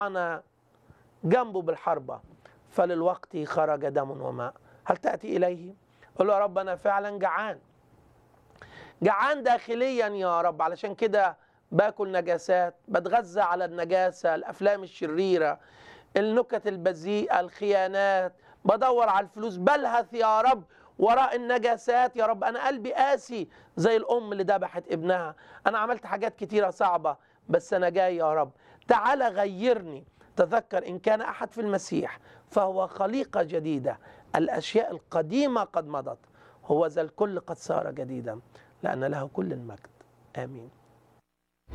أنا جنبه بالحربة فللوقت خرج دم وماء هل تأتي إليه؟ قل له يا رب أنا فعلا جعان جعان داخليا يا رب علشان كده باكل نجاسات بتغذى على النجاسة الأفلام الشريرة النكت البذيئة الخيانات بدور على الفلوس بلهث يا رب وراء النجاسات يا رب أنا قلبي قاسي زي الأم اللي ذبحت ابنها أنا عملت حاجات كتيرة صعبة بس أنا جاي يا رب تعال غيرني تذكر إن كان أحد في المسيح فهو خليقة جديدة الأشياء القديمة قد مضت هو ذا الكل قد صار جديدا لأن له كل المجد آمين